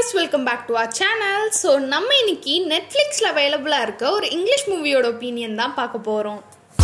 Guys welcome back to our channel so நம்ம இன்னைக்கு நெட்ஃப்ளிக்ஸில் அவைலபிளாக இருக்க ஒரு இங்கிலீஷ் மூவியோட ஒப்பீனியன் தான் பார்க்க போகிறோம்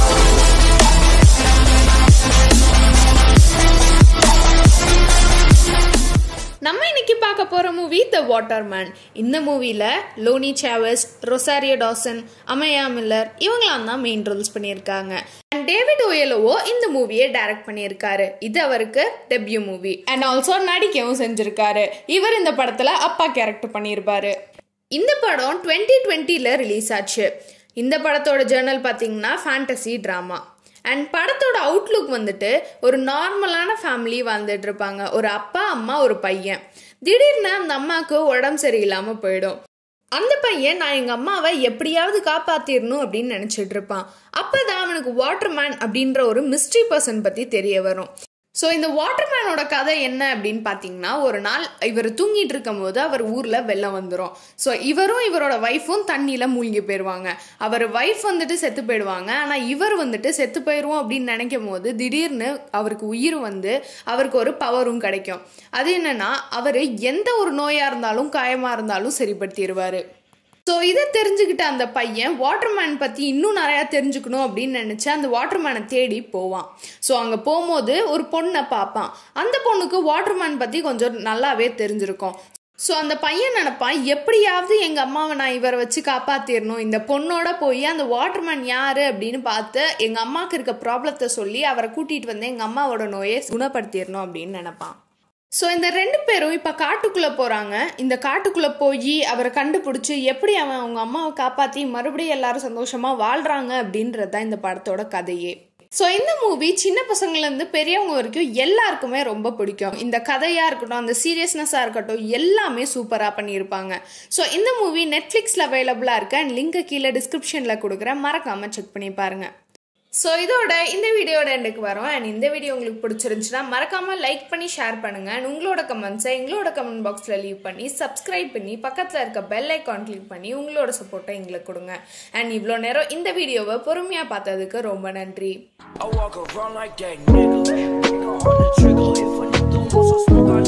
நம்ம இன்னைக்கு பார்க்க போகிற மூவி த வாட்டர்மேன் இந்த மூவியில் Lonnie Chavis Rosario Dawson Amiah Miller இவங்களாம் தான் மெயின் ரோல்ஸ் பண்ணியிருக்காங்க அண்ட் டேவிட் ஓயலோவோ இந்த மூவியை டைரக்ட் பண்ணியிருக்காரு இது அவருக்கு டெபியூ மூவி அண்ட் ஆல்சோ நடிக்கவும் செஞ்சிருக்காரு இவர் இந்த படத்தில் அப்பா கேரக்டர் பண்ணியிருப்பாரு இந்த படம் டுவெண்ட்டி டுவெண்ட்டியில் ரிலீஸ் ஆச்சு இந்த படத்தோட ஜேர்னல் பார்த்தீங்கன்னா ஃபேண்டசி ட்ராமா அண்ட் படத்தோட அவுட்லுக் வந்துட்டு ஒரு நார்மலான ஃபேமிலி வாழ்ந்துட்டு இருப்பாங்க ஒரு அப்பா அம்மா ஒரு பையன் திடீர்னு அந்த அம்மாவுக்கு உடம்பு சரியில்லாமல் போயிடும் அந்த பையன் நான் எங்கள் அம்மாவை எப்படியாவது காப்பாற்றிடணும் அப்படின்னு நினச்சிட்டு இருப்பான் அப்போ தான் அவனுக்கு வாட்டர்மேன் அப்படின்ற ஒரு மிஸ்ட்ரி பர்சன் பற்றி தெரிய வரும் ஸோ இந்த வாட்டர்மேனோட கதை என்ன அப்படின்னு பார்த்தீங்கன்னா ஒரு நாள் இவர் தூங்கிட்டு இருக்கும் போது அவர் ஊரில் வெள்ளம் வந்துடும் ஸோ இவரும் இவரோட ஒய்ஃபும் தண்ணியில் மூழ்கி போயிடுவாங்க அவர் ஒய்ஃப் வந்துட்டு செத்து போயிடுவாங்க ஆனால் இவர் வந்துட்டு செத்து போயிடுவோம் அப்படின்னு நினைக்கும் போது திடீர்னு அவருக்கு உயிர் வந்து அவருக்கு ஒரு பவரும் கிடைக்கும் அது என்னன்னா அவர் எந்த ஒரு நோயாக இருந்தாலும் காயமாக இருந்தாலும் சரிப்படுத்திடுவார் ஸோ இதை தெரிஞ்சுக்கிட்ட அந்த பையன் வாட்டர்மேன் பற்றி இன்னும் நிறையா தெரிஞ்சுக்கணும் அப்படின்னு நினச்சி அந்த வாட்டர்மேனை தேடி போவான் ஸோ அங்கே போகும்போது ஒரு பொண்ணை பார்ப்பான் அந்த பொண்ணுக்கு வாட்டர்மேன் பற்றி கொஞ்சம் நல்லாவே தெரிஞ்சிருக்கும் ஸோ அந்த பையன் நினப்பான் எப்படியாவது எங்கள் அம்மாவை நான் இவரை வச்சு காப்பாற்றிடணும் இந்த பொண்ணோட போய் அந்த வாட்டர்மேன் யார் அப்படின்னு பார்த்து எங்கள் அம்மாவுக்கு இருக்க ப்ராப்ளத்தை சொல்லி அவரை கூட்டிகிட்டு வந்து எங்கள் அம்மாவோட நோயை குணப்படுத்திடணும் அப்படின்னு நினப்பான் ஸோ இந்த ரெண்டு பேரும் இப்போ காட்டுக்குள்ளே போகிறாங்க இந்த காட்டுக்குள்ளே போய் அவரை கண்டுபிடிச்சி எப்படி அவன் அவங்க அம்மாவை காப்பாற்றி மறுபடியும் எல்லாரும் சந்தோஷமாக வாழ்கிறாங்க அப்படின்றது தான் இந்த படத்தோட கதையே ஸோ இந்த மூவி சின்ன பசங்கள்லேருந்து பெரியவங்க வரைக்கும் எல்லாருக்குமே ரொம்ப பிடிக்கும் இந்த கதையாக இருக்கட்டும் அந்த சீரியஸ்னஸாக இருக்கட்டும் எல்லாமே சூப்பராக பண்ணியிருப்பாங்க ஸோ இந்த மூவி நெட்ஃப்ளிக்ஸில் அவைலபிளாக இருக்கு அண்ட் லிங்க்கை கீழே டிஸ்கிரிப்ஷனில் கொடுக்குறேன் மறக்காமல் செக் பண்ணி பாருங்கள் ஸோ இதோட இந்த வீடியோட எண்டுக்கு வரோம் அண்ட் இந்த வீடியோ உங்களுக்கு பிடிச்சிருந்துச்சுன்னா மறக்காம லைக் பண்ணி ஷேர் பண்ணுங்க அண்ட் உங்களோட கமெண்ட்ஸை எங்களோட கமெண்ட் பாக்ஸில் லீவ் பண்ணி சப்ஸ்கிரைப் பண்ணி பக்கத்தில் இருக்க பெல் ஐக்கான் கிளிக் பண்ணி உங்களோட சப்போர்ட்டை எங்களுக்கு கொடுங்க அண்ட் இவ்வளோ நேரம் இந்த வீடியோவை பொறுமையாக பார்த்ததுக்கு ரொம்ப நன்றி I walk around like that nigga. Finger on the trigger if a nigga wants some smoke, I